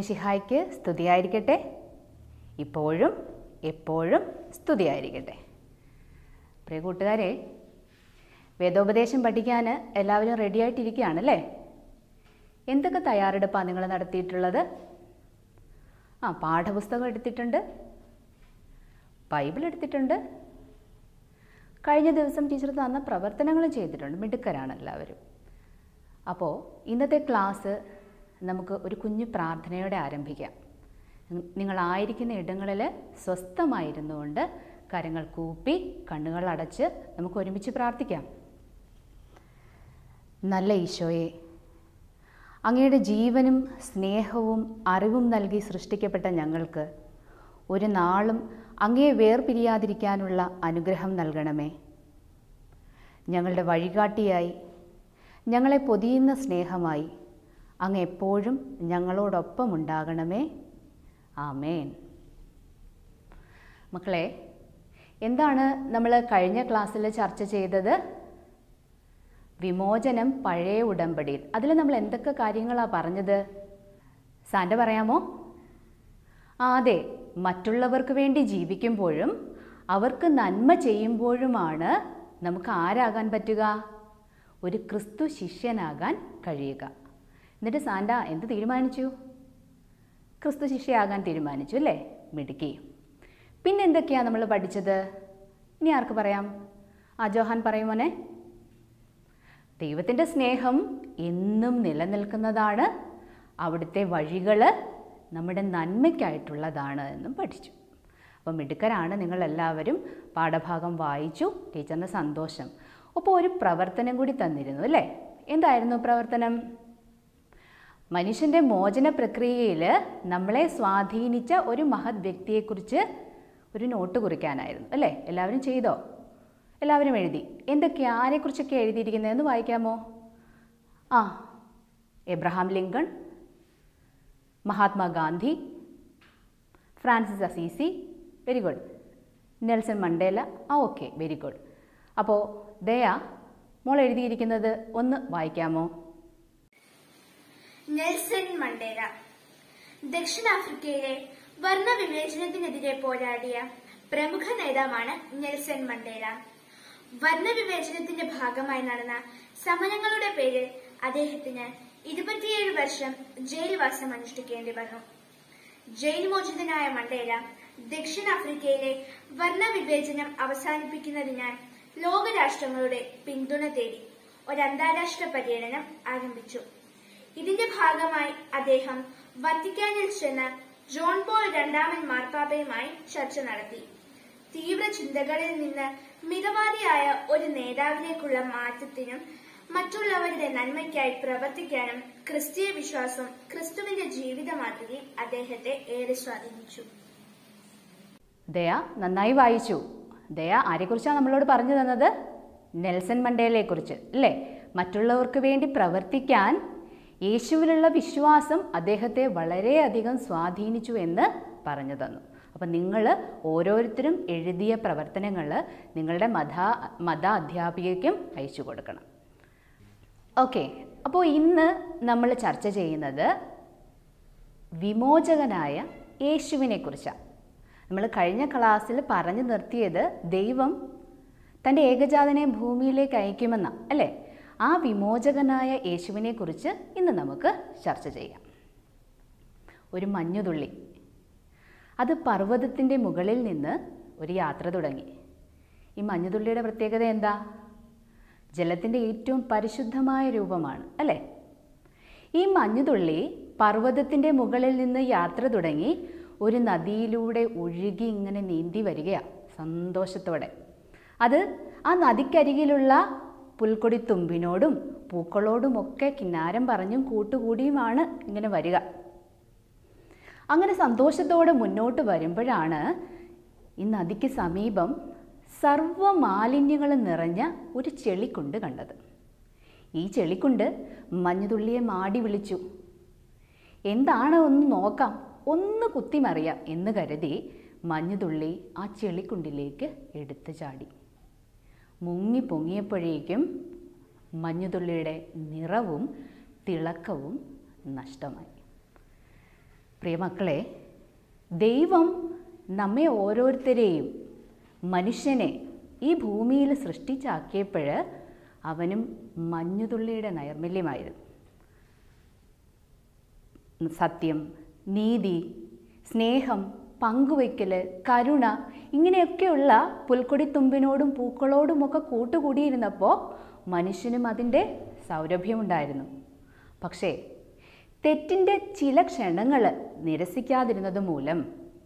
ഈശോമിശിഹായ്ക്ക് സ്തുതിയായിരിക്കട്ടെ ഇപ്പോഴും എപ്പോഴും സ്തുതിയായിരിക്കട്ടെ പ്രിയ കൂട്ടുകാരെ വേദോപദേശം പഠിക്കാൻ എല്ലാവരും റെഡി ആയിട്ടിരിക്കുകയാണല്ലേ എന്തൊക്കെ തയ്യാറെടുപ്പാണ് നിങ്ങൾ നടത്തിയിട്ടുള്ളത് ആ പാഠപുസ്തകം എടുത്തിട്ടുണ്ട് ബൈബിൾ എടുത്തിട്ടുണ്ട് കഴിഞ്ഞ ദിവസം ടീച്ചർ തന്ന പ്രവർത്തനങ്ങളും ചെയ്തിട്ടുണ്ട് മിടുക്കരാണ് എല്ലാവരും അപ്പോൾ ഇന്നത്തെ ക്ലാസ് നമുക്ക് ഒരു കുഞ്ഞു പ്രാർത്ഥനയോടെ ആരംഭിക്കാം നി- നിങ്ങളായിരിക്കുന്ന ഇടങ്ങളിൽ സ്വസ്ഥമായിരുന്നുകൊണ്ട് കരങ്ങൾ കൂപ്പി കണ്ണുകൾ അടച്ച് നമുക്ക് ഒരുമിച്ച് പ്രാർത്ഥിക്കാം നല്ല ഈശോയെ അങ്ങയുടെ ജീവനും സ്നേഹവും അറിവും നൽകി സൃഷ്ടിക്കപ്പെട്ട ഞങ്ങൾക്ക് ഒരു നാളും അങ്ങയെ വേർപിരിയാതിരിക്കാനുള്ള അനുഗ്രഹം നൽകണമേ ഞങ്ങളുടെ വഴികാട്ടിയായി ഞങ്ങളെ പൊതിയുന്ന സ്നേഹമായി അങ്ങ് എപ്പോഴും ഞങ്ങളോടൊപ്പം ഉണ്ടാകണമേ ആമേൻ മക്കളെ എന്താണ് നമ്മൾ കഴിഞ്ഞ ക്ലാസ്സിൽ ചർച്ച ചെയ്തത് വിമോചനം പഴയ ഉടമ്പടിയിൽ അതിൽ നമ്മൾ എന്തൊക്കെ കാര്യങ്ങളാണ് പറഞ്ഞത് സാൻഡ പറയാമോ ആ അതെ മറ്റുള്ളവർക്ക് വേണ്ടി ജീവിക്കുമ്പോഴും അവർക്ക് നന്മ ചെയ്യുമ്പോഴുമാണ് നമുക്ക് ആരാകാൻ പറ്റുക ഒരു ക്രിസ്തു ശിഷ്യനാകാൻ കഴിയുക എന്നിട്ട് സാൻഡ എന്ത് തീരുമാനിച്ചു ക്രിസ്തു ശിഷ്യയാകാൻ തീരുമാനിച്ചു അല്ലേ മിടുക്കി പിന്നെ എന്തൊക്കെയാണ് നമ്മൾ പഠിച്ചത് ഇനി ആർക്ക് പറയാം ആ ജോഹാൻ പറയുമോനെ ദൈവത്തിൻ്റെ സ്നേഹം എന്നും നിലനിൽക്കുന്നതാണ് അവിടുത്തെ വഴികൾ നമ്മുടെ നന്മയ്ക്കായിട്ടുള്ളതാണ് എന്നും പഠിച്ചു അപ്പോൾ മിടുക്കരാണ് നിങ്ങളെല്ലാവരും പാഠഭാഗം വായിച്ചു ടീച്ചറിന് സന്തോഷം അപ്പോൾ ഒരു പ്രവർത്തനം കൂടി തന്നിരുന്നു അല്ലേ എന്തായിരുന്നു പ്രവർത്തനം മനുഷ്യൻ്റെ മോചന പ്രക്രിയയിൽ നമ്മളെ സ്വാധീനിച്ച ഒരു മഹത് വ്യക്തിയെക്കുറിച്ച് ഒരു നോട്ട് കുറിക്കാനായിരുന്നു അല്ലേ എല്ലാവരും ചെയ്തോ എല്ലാവരും എഴുതി എന്തൊക്കെയാ ആരെക്കുറിച്ചൊക്കെ എഴുതിയിരിക്കുന്നതെന്ന് വായിക്കാമോ ആ Abraham Lincoln Mahatma Gandhi Francis Assisi very good Nelson Mandela ആ ഓക്കെ വെരി ഗുഡ് അപ്പോൾ ദയ മോൾ എഴുതിയിരിക്കുന്നത് ഒന്ന് വായിക്കാമോ നെൽസൺ മണ്ടേല ദക്ഷിണാഫ്രിക്കയിലെ വർണ്ണവിവേചനത്തിനെതിരെ പോരാടിയ പ്രമുഖ നേതാവാണ് നെൽസൺ മണ്ടേല വർണ്ണവിവേചനത്തിന്റെ ഭാഗമായി നടന്ന സമരങ്ങളുടെ പേരിൽ അദ്ദേഹത്തിന് ഇരുപത്തിയേഴ് വർഷം ജയിൽവാസം അനുഷ്ഠിക്കേണ്ടി വന്നു ജയിൽ മോചിതനായ മണ്ടേല ദക്ഷിണാഫ്രിക്കയിലെ വർണ്ണവിവേചനം അവസാനിപ്പിക്കുന്നതിനായി ലോകരാഷ്ട്രങ്ങളുടെ പിന്തുണ തേടി ഒരു അന്താരാഷ്ട്ര പര്യടനം ആരംഭിച്ചു ഇതിന്റെ ഭാഗമായി അദ്ദേഹം വത്തിക്കാനിൽ ചെന്ന് ജോൺ പോൾ രണ്ടാമൻ മാർപ്പാപ്പയുമായി ചർച്ച നടത്തി തീവ്ര ചിന്തകളിൽ നിന്ന് മിതവാദിയായ ഒരു നേതാവിലേക്കുള്ള മാറ്റത്തിനും മറ്റുള്ളവരുടെ നന്മയ്ക്കായി പ്രവർത്തിക്കാനും ക്രിസ്തീയ വിശ്വാസം ക്രിസ്തുവിന്റെ ജീവിത മാതൃകയും അദ്ദേഹത്തെ ഏറെ സ്വാധീനിച്ചു ദയ നന്നായി വായിച്ചു ദയ ആരെക്കുറിച്ചാണ് നമ്മളോട് പറഞ്ഞു തന്നത് നെൽസൺ മണ്ടേലയെക്കുറിച്ച് അല്ലേ മറ്റുള്ളവർക്ക് വേണ്ടി പ്രവർത്തിക്കാൻ യേശുവിലുള്ള വിശ്വാസം അദ്ദേഹത്തെ വളരെയധികം സ്വാധീനിച്ചു എന്ന് പറഞ്ഞു തന്നു അപ്പം നിങ്ങൾ ഓരോരുത്തരും എഴുതിയ പ്രവർത്തനങ്ങൾ നിങ്ങളുടെ മത മത അധ്യാപികയ്ക്കും അയച്ചു കൊടുക്കണം ഓക്കെ അപ്പോൾ ഇന്ന് നമ്മൾ ചർച്ച ചെയ്യുന്നത് വിമോചകനായ യേശുവിനെ കുറിച്ചാണ് നമ്മൾ കഴിഞ്ഞ ക്ലാസ്സിൽ പറഞ്ഞു നിർത്തിയത് ദൈവം തൻ്റെ ഏകജാതനെ ഭൂമിയിലേക്ക് അയക്കുമെന്ന അല്ലേ ആ വിമോചകനായ യേശുവിനെ കുറിച്ച് ഇന്ന് നമുക്ക് ചർച്ച ചെയ്യാം ഒരു മഞ്ഞുതുള്ളി അത് പർവ്വതത്തിൻ്റെ മുകളിൽ നിന്ന് ഒരു യാത്ര തുടങ്ങി ഈ മഞ്ഞുതുള്ളിയുടെ പ്രത്യേകത എന്താ ജലത്തിൻ്റെ ഏറ്റവും പരിശുദ്ധമായ രൂപമാണ് അല്ലേ ഈ മഞ്ഞുതുള്ളി പർവ്വതത്തിൻ്റെ മുകളിൽ നിന്ന് യാത്ര തുടങ്ങി ഒരു നദിയിലൂടെ ഒഴുകി ഇങ്ങനെ നീന്തി വരികയാണ് സന്തോഷത്തോടെ അത് ആ നദിക്കരികിലുള്ള പുൽക്കൊടി തുമ്പിനോടും പൂക്കളോടുമൊക്കെ കിന്നാരം പറഞ്ഞും കൂട്ടുകൂടിയുമാണ് ഇങ്ങനെ വരിക അങ്ങനെ സന്തോഷത്തോടെ മുന്നോട്ട് വരുമ്പോഴാണ് ഈ നദിക്ക് സമീപം സർവ്വ മാലിന്യങ്ങളും നിറഞ്ഞ ഒരു ചെളിക്കുണ്ട് കണ്ടത് ഈ ചെളിക്കുണ്ട് മഞ്ഞുതുള്ളിയെ മാടി വിളിച്ചു എന്താണ് ഒന്ന് നോക്കാം ഒന്ന് കുത്തിമറിയാം എന്ന് കരുതി മഞ്ഞുതുള്ളി ആ ചെളിക്കുണ്ടിലേക്ക് എടുത്തു ചാടി മുങ്ങി പൊങ്ങിയപ്പോഴേക്കും മഞ്ഞുതുള്ളിയുടെ നിറവും തിളക്കവും നഷ്ടമായി പ്രിയമക്കളെ ദൈവം നമ്മെ ഓരോരുത്തരെയും മനുഷ്യനെ ഈ ഭൂമിയിൽ സൃഷ്ടിച്ചാക്കിയപ്പോൾ അവനും മഞ്ഞുതുള്ളിയുടെ നൈർമല്യമായിരുന്നു സത്യം നീതി സ്നേഹം പങ്കുവയ്ക്കൽ കരുണ ഇങ്ങനെയൊക്കെയുള്ള പുൽക്കൊടിത്തുമ്പിനോടും പൂക്കളോടുമൊക്കെ കൂട്ടുകൂടിയിരുന്നപ്പോൾ മനുഷ്യനും അതിൻ്റെ സൗരഭ്യമുണ്ടായിരുന്നു പക്ഷേ തെറ്റിൻ്റെ ചില ക്ഷണങ്ങൾ നിരസിക്കാതിരുന്നത് മൂലം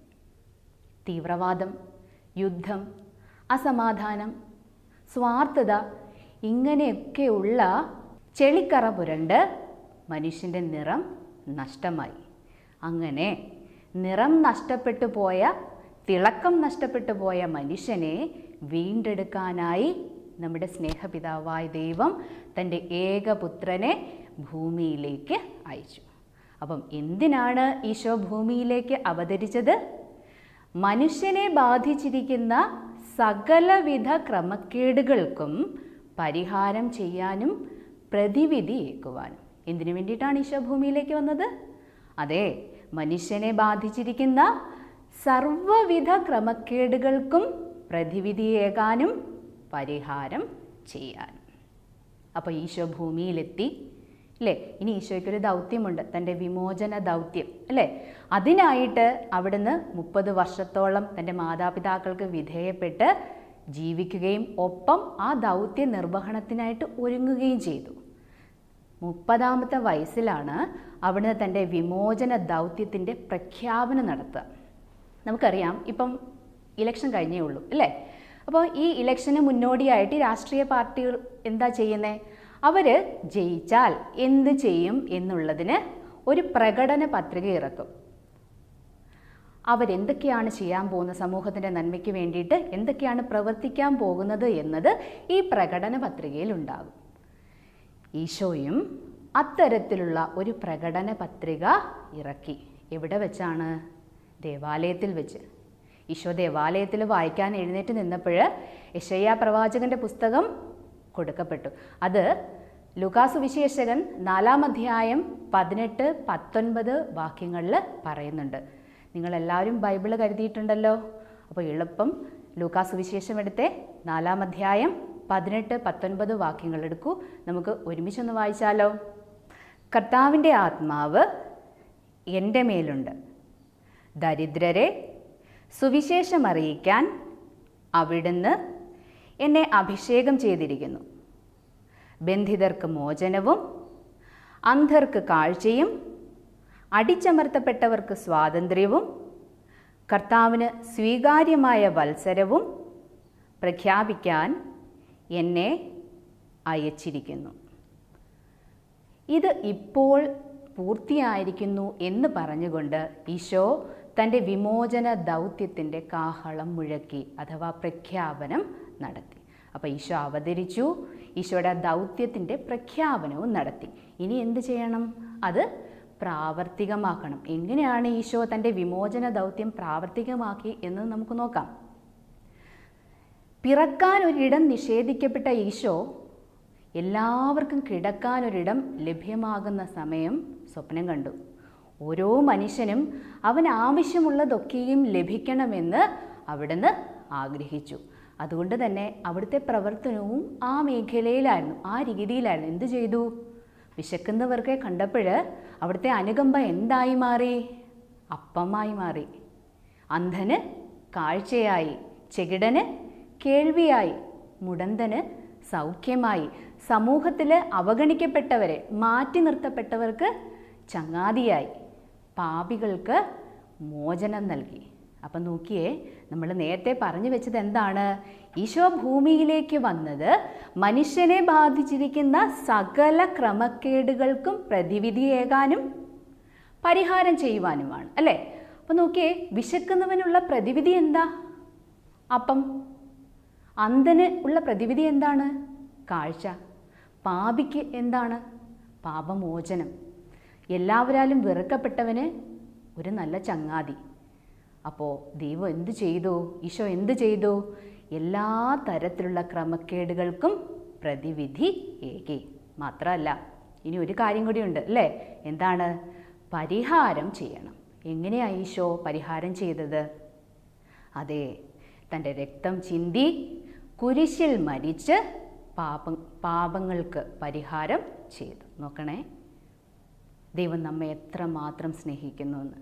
തീവ്രവാദം യുദ്ധം അസമാധാനം സ്വാർത്ഥത ഇങ്ങനെയൊക്കെയുള്ള ചെളിക്കറ പുരണ്ട് മനുഷ്യൻ്റെ നിറം നഷ്ടമായി അങ്ങനെ നിറം നഷ്ടപ്പെട്ടു പോയ തിളക്കം നഷ്ടപ്പെട്ടു പോയ മനുഷ്യനെ വീണ്ടെടുക്കാനായി നമ്മുടെ സ്നേഹപിതാവായ ദൈവം തൻ്റെ ഏകപുത്രനെ ഭൂമിയിലേക്ക് അയച്ചു അപ്പം എന്തിനാണ് ഈശോ ഭൂമിയിലേക്ക് അവതരിച്ചത് മനുഷ്യനെ ബാധിച്ചിരിക്കുന്ന സകലവിധ ക്രമക്കേടുകൾക്കും പരിഹാരം ചെയ്യാനും പ്രതിവിധിയേക്കുവാനും എന്തിനു വേണ്ടിയിട്ടാണ് ഈശോ ഭൂമിയിലേക്ക് വന്നത് അതെ മനുഷ്യനെ ബാധിച്ചിരിക്കുന്ന സർവവിധ ക്രമക്കേടുകൾക്കും പ്രതിവിധിയേകാനും പരിഹാരം ചെയ്യാനും അപ്പോൾ ഈശോ ഭൂമിയിലെത്തി അല്ലേ ഇനി ഈശോയ്ക്കൊരു ദൗത്യമുണ്ട് തൻ്റെ വിമോചന ദൗത്യം അല്ലേ അതിനായിട്ട് അവിടുന്ന് മുപ്പത് വർഷത്തോളം തൻ്റെ മാതാപിതാക്കൾക്ക് വിധേയപ്പെട്ട് ജീവിക്കുകയും ഒപ്പം ആ ദൗത്യ നിർവഹണത്തിനായിട്ട് ഒരുങ്ങുകയും ചെയ്തു മുപ്പതാമത്തെ വയസ്സിലാണ് അവിടുന്ന് തൻ്റെ വിമോചന ദൗത്യത്തിൻ്റെ പ്രഖ്യാപനം നടത്തുക നമുക്കറിയാം ഇപ്പം ഇലക്ഷൻ കഴിഞ്ഞേ ഉള്ളൂ അല്ലേ അപ്പോൾ ഈ ഇലക്ഷന് മുന്നോടിയായിട്ട് ഈ രാഷ്ട്രീയ പാർട്ടികൾ എന്താ ചെയ്യുന്നത് അവർ ജയിച്ചാൽ എന്ത് ചെയ്യും എന്നുള്ളതിന് ഒരു പ്രകടന പത്രിക ഇറക്കും അവരെന്തൊക്കെയാണ് ചെയ്യാൻ പോകുന്നത് സമൂഹത്തിൻ്റെ നന്മയ്ക്ക് വേണ്ടിയിട്ട് എന്തൊക്കെയാണ് പ്രവർത്തിക്കാൻ പോകുന്നത് എന്നത് ഈ പ്രകടന പത്രികയിൽ ഉണ്ടാകും ഈശോയും അത്തരത്തിലുള്ള ഒരു പ്രകടന പത്രിക ഇറക്കി എവിടെ വെച്ചാണ് ദേവാലയത്തിൽ വെച്ച് ഈശോ ദേവാലയത്തിൽ വായിക്കാൻ എഴുന്നേറ്റ് നിന്നപ്പോൾ യശയ്യ പ്രവാചകന്റെ പുസ്തകം കൊടുക്കപ്പെട്ടു അത് ലുകാസ് വിശേഷകൻ നാലാം അധ്യായം പതിനെട്ട് പത്തൊൻപത് വാക്യങ്ങളിൽ പറയുന്നുണ്ട് നിങ്ങളെല്ലാവരും ബൈബിള് കരുതിയിട്ടുണ്ടല്ലോ അപ്പോൾ എളുപ്പം ലൂക്കാസ് വിശേഷം എടുത്തേ നാലാം അധ്യായം പതിനെട്ട് പത്തൊൻപത് വാക്യങ്ങൾ എടുക്കൂ നമുക്ക് ഒരുമിച്ചൊന്ന് വായിച്ചാലോ കർത്താവിൻ്റെ ആത്മാവ് എൻ്റെ മേലുണ്ട് ദരിദ്രരെ സുവിശേഷം അറിയിക്കാൻ അവിടുന്ന് എന്നെ അഭിഷേകം ചെയ്തിരിക്കുന്നു ബന്ധിതർക്ക് മോചനവും അന്ധർക്ക് കാഴ്ചയും അടിച്ചമർത്തപ്പെട്ടവർക്ക് സ്വാതന്ത്ര്യവും കർത്താവിന് സ്വീകാര്യമായ വത്സരവും പ്രഖ്യാപിക്കാൻ എന്നെ അയച്ചിരിക്കുന്നു ഇത് ഇപ്പോൾ പൂർത്തിയായിരിക്കുന്നു എന്ന് പറഞ്ഞുകൊണ്ട് ഈശോ തൻ്റെ വിമോചന ദൗത്യത്തിൻ്റെ കാഹളം മുഴക്കി അഥവാ പ്രഖ്യാപനം നടത്തി അപ്പോൾ ഈശോ അവതരിച്ചു ഈശോയുടെ ദൗത്യത്തിൻ്റെ പ്രഖ്യാപനവും നടത്തി ഇനി എന്ത് ചെയ്യണം അത് പ്രാവർത്തികമാക്കണം എങ്ങനെയാണ് ഈശോ തൻ്റെ വിമോചന ദൗത്യം പ്രാവർത്തികമാക്കി എന്ന് നമുക്ക് നോക്കാം പിറക്കാൻ ഒരിടം നിഷേധിക്കപ്പെട്ട ഈശോ എല്ലാവർക്കും കിടക്കാൻ ഒരിടം ലഭ്യമാകുന്ന സമയം സ്വപ്നം കണ്ടു ഓരോ മനുഷ്യനും അവൻ ആവശ്യമുള്ളതൊക്കെയും ലഭിക്കണമെന്ന് അവിടുന്ന് ആഗ്രഹിച്ചു അതുകൊണ്ട് തന്നെ അവിടുത്തെ പ്രവർത്തനവും ആ മേഖലയിലായിരുന്നു ആ രീതിയിലായിരുന്നു എന്ത് ചെയ്തു വിശക്കുന്നവർക്ക് കണ്ടപ്പോൾ അവിടുത്തെ അനുകമ്പ എന്തായി മാറി അപ്പമായി മാറി അന്ധന് കാഴ്ചയായി ചെകിടന് കേൾവിയായി മുടന്തന് സൗഖ്യമായി സമൂഹത്തിൽ അവഗണിക്കപ്പെട്ടവരെ മാറ്റി നിർത്തപ്പെട്ടവർക്ക് ചങ്ങാതിയായി പാപികൾക്ക് മോചനം നൽകി അപ്പം നോക്കിയേ നമ്മൾ നേരത്തെ പറഞ്ഞു വെച്ചത് എന്താണ് ഈശോ ഭൂമിയിലേക്ക് വന്നത് മനുഷ്യനെ ബാധിച്ചിരിക്കുന്ന സകല ക്രമക്കേടുകൾക്കും പ്രതിവിധിയേകാനും പരിഹാരം ചെയ്യുവാനുമാണ് അല്ലേ അപ്പം നോക്കിയേ വിശക്കുന്നവനുള്ള പ്രതിവിധി എന്താ അപ്പം അന്ധന് ഉള്ള പ്രതിവിധി എന്താണ് കാഴ്ച പാപിക്ക് എന്താണ് പാപമോചനം എല്ലാവരാലും വെറുക്കപ്പെട്ടവന് ഒരു നല്ല ചങ്ങാതി അപ്പോൾ ദൈവം എന്ത് ചെയ്തു ഈശോ എന്ത് ചെയ്തു എല്ലാ തരത്തിലുള്ള ക്രമക്കേടുകൾക്കും പ്രതിവിധി ഏകി മാത്രമല്ല ഇനി ഒരു കാര്യം കൂടിയുണ്ട് അല്ലേ എന്താണ് പരിഹാരം ചെയ്യണം എങ്ങനെയാ ഈശോ പരിഹാരം ചെയ്തത് അതെ തൻ്റെ രക്തം ചിന്തി കുരിശിൽ മരിച്ച് പാപ പാപങ്ങൾക്ക് പരിഹാരം ചെയ്തു നോക്കണേ ദൈവം നമ്മെ എത്രമാത്രം സ്നേഹിക്കുന്നു എന്ന്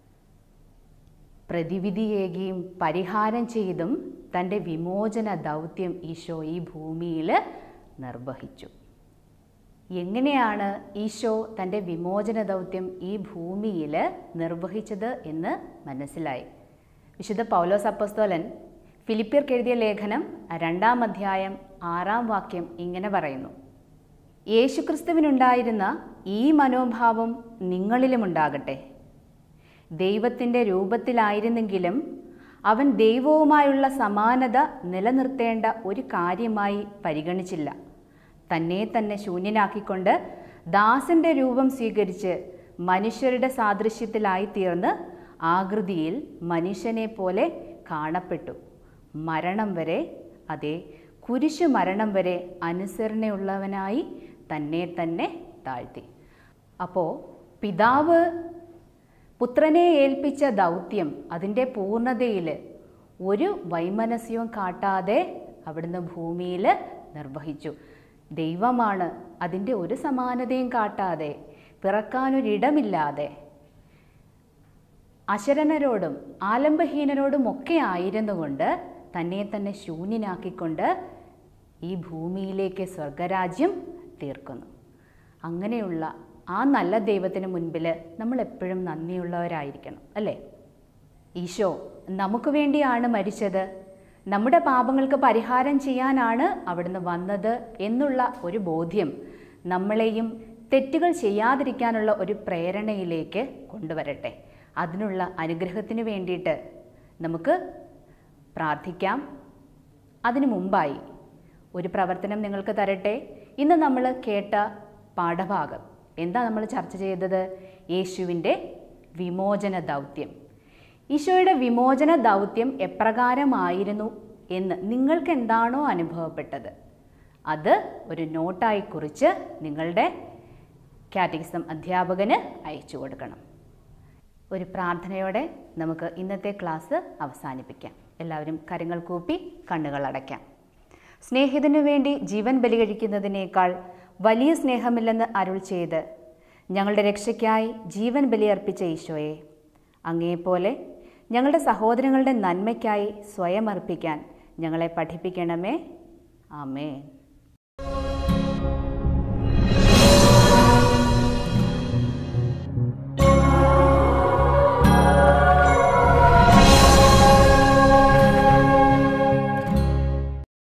പ്രതിവിധിയേകിയും പരിഹാരം ചെയ്തും തൻ്റെ വിമോചന ദൗത്യം ഈശോ ഈ ഭൂമിയിൽ നിർവഹിച്ചു എങ്ങനെയാണ് ഈശോ തൻ്റെ വിമോചന ദൗത്യം ഈ ഭൂമിയിൽ നിർവഹിച്ചത് എന്ന് മനസ്സിലായി വിശുദ്ധ പൗലോസ് അപ്പസ്തോലൻ ഫിലിപ്പിയർക്ക് എഴുതിയ ലേഖനം രണ്ടാം അധ്യായം ആറാം വാക്യം ഇങ്ങനെ പറയുന്നു യേശുക്രിസ്തുവിനുണ്ടായിരുന്ന ഈ മനോഭാവം നിങ്ങളിലുമുണ്ടാകട്ടെ ദൈവത്തിൻ്റെ രൂപത്തിലായിരുന്നെങ്കിലും അവൻ ദൈവവുമായുള്ള സമാനത നിലനിർത്തേണ്ട ഒരു കാര്യമായി പരിഗണിച്ചില്ല തന്നെ തന്നെ ശൂന്യനാക്കിക്കൊണ്ട് ദാസന്റെ രൂപം സ്വീകരിച്ച് മനുഷ്യരുടെ സാദൃശ്യത്തിലായിത്തീർന്ന് ആകൃതിയിൽ മനുഷ്യനെ പോലെ കാണപ്പെട്ടു മരണം വരെ അതെ കുരിശു മരണം വരെ അനുസരണയുള്ളവനായി തന്നെ തന്നെ താഴ്ത്തി അപ്പോൾ പിതാവ് പുത്രനെ ഏൽപ്പിച്ച ദൗത്യം അതിൻ്റെ പൂർണ്ണതയിൽ ഒരു വൈമനസ്യവും കാട്ടാതെ അവിടുന്ന് ഭൂമിയിൽ നിർവഹിച്ചു ദൈവമാണ് അതിൻ്റെ ഒരു സമാനതയും കാട്ടാതെ പിറക്കാനൊരിടമില്ലാതെ അശരണരോടും ആലംബഹീനരോടും ഒക്കെ ആയിരുന്നുകൊണ്ട് തന്നെ തന്നെ ശൂന്യനാക്കിക്കൊണ്ട് ഈ ഭൂമിയിലേക്ക് സ്വർഗരാജ്യം തീർക്കുന്നു അങ്ങനെയുള്ള ആ നല്ല ദൈവത്തിന് മുൻപിൽ നമ്മൾ എപ്പോഴും നന്ദിയുള്ളവരായിരിക്കണം അല്ലേ ഈശോ നമുക്ക് വേണ്ടിയാണ് മരിച്ചത് നമ്മുടെ പാപങ്ങൾക്ക് പരിഹാരം ചെയ്യാനാണ് അവിടുന്ന് വന്നത് എന്നുള്ള ഒരു ബോധ്യം നമ്മളെയും തെറ്റുകൾ ചെയ്യാതിരിക്കാനുള്ള ഒരു പ്രേരണയിലേക്ക് കൊണ്ടുവരട്ടെ അതിനുള്ള അനുഗ്രഹത്തിന് വേണ്ടിയിട്ട് നമുക്ക് പ്രാർത്ഥിക്കാം അതിനു മുമ്പായി ഒരു പ്രവർത്തനം നിങ്ങൾക്ക് തരട്ടെ ഇന്ന് നമ്മൾ കേട്ട പാഠഭാഗം എന്താ നമ്മൾ ചർച്ച ചെയ്തത് യേശുവിൻ്റെ വിമോചന ദൗത്യം ഈശോയുടെ വിമോചന ദൗത്യം എപ്രകാരമായിരുന്നു എന്ന് നിങ്ങൾക്ക് എന്താണോ അനുഭവപ്പെട്ടത് അത് ഒരു നോട്ടായി കുറിച്ച് നിങ്ങളുടെ കാറ്റഗിസം അധ്യാപകന് അയച്ചു കൊടുക്കണം ഒരു പ്രാർത്ഥനയോടെ നമുക്ക് ഇന്നത്തെ ക്ലാസ് അവസാനിപ്പിക്കാം എല്ലാവരും കരങ്ങൾ കൂപ്പി കണ്ണുകൾ അടയ്ക്കാം സ്നേഹിതനു വേണ്ടി ജീവൻ ബലികഴിക്കുന്നതിനേക്കാൾ വലിയ സ്നേഹമില്ലെന്ന് അരുൾ ചെയ്ത് ഞങ്ങളുടെ രക്ഷയ്ക്കായി ജീവൻ ബലിയർപ്പിച്ച ഈശോയെ അങ്ങേപോലെ ഞങ്ങളുടെ സഹോദരങ്ങളുടെ നന്മയ്ക്കായി സ്വയം അർപ്പിക്കാൻ ഞങ്ങളെ പഠിപ്പിക്കണമേ ആമേൻ